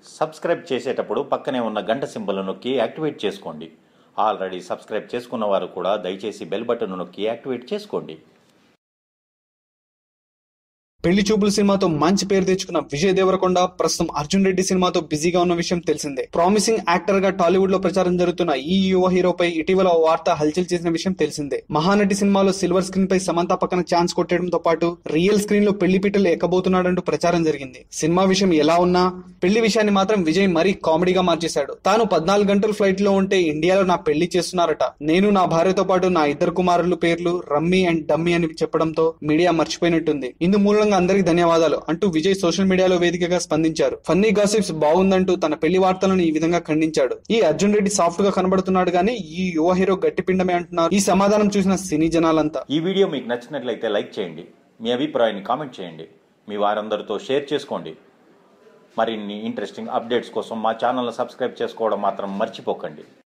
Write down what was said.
subscribe చేసేటప్పుడు పక్కనే ఉన్న గంట సింబల్ నొక్కి యాక్టివేట్ చేసుకోండి ఆల్రెడీ సబ్స్క్రైబ్ చేసుకున్న వారు కూడా దయచేసి బెల్ బటన్ నొక్కి యాక్టివేట్ చేసుకోండి పెళ్లి చూపుల సినిమాతో మంచి పేరు తెచ్చుకున్న విజయ్ దేవరకొండ ప్రస్తుతం అర్జున్ రెడ్డి సినిమాతో బిజీగా ఉన్న విషయం తెలిసిందే ప్రామిసింగ్ యాక్టర్ గా టాలీవుడ్ లో ప్రచారం జరుగుతున్న ఈ యువ హీరోపై ఇటీవల ఓ వార్త హల్చల్ చేసిన విషయం తెలిసిందే మహానటి సినిమాలో సిల్వర్ స్క్రీన్ పై సమంత పక్కన ఛాన్స్ కొట్టడంతో పాటు రియల్ స్క్రీన్ లో పెళ్లి పీటలు ఎక్కబోతున్నాడంటూ ప్రచారం జరిగింది సినిమా విషయం ఎలా ఉన్నా పెళ్లి విషయాన్ని మాత్రం విజయ్ మరీ కామెడీగా మార్చేశాడు తాను పద్నాలుగు గంటలు ఫ్లైట్ లో ఉంటే ఇండియాలో నా పెళ్లి చేస్తున్నారట నేను నా భార్యతో పాటు నా ఇద్దరు కుమారుల పేర్లు రమ్మీ అండ్ డమ్మీ అని చెప్పడంతో మీడియా మర్చిపోయినట్టుంది ఇందు మూలంగా అందరికి ధన్యవాదాలు అంటూ విజయ్ సోషల్ మీడియాలో వేదికగా స్పందించారు ఫన్నీ గాసిప్స్ బాగుందంటూ తన పెళ్లి వార్తలను ఈ విధంగా ఖండించాడు ఈ అర్జున్ రెడ్డి సాఫ్ట్ గా కనబడుతున్నాడు గానీ ఈ యువ హీరో గట్టిపిండమే అంటున్నారు ఈ సమాధానం చూసిన సినీ జనాలంతా ఈ వీడియో మీకు నచ్చినట్లయితే లైక్ చేయండి మీ అభిప్రాయాన్ని కామెంట్ చేయండి మీ వారందరితో షేర్ చేసుకోండి మరిన్ని ఇంట్రెస్టింగ్ అప్డేట్స్ కోసం మా ఛానల్ని సబ్స్క్రైబ్ చేసుకోవడం మాత్రం మర్చిపోకండి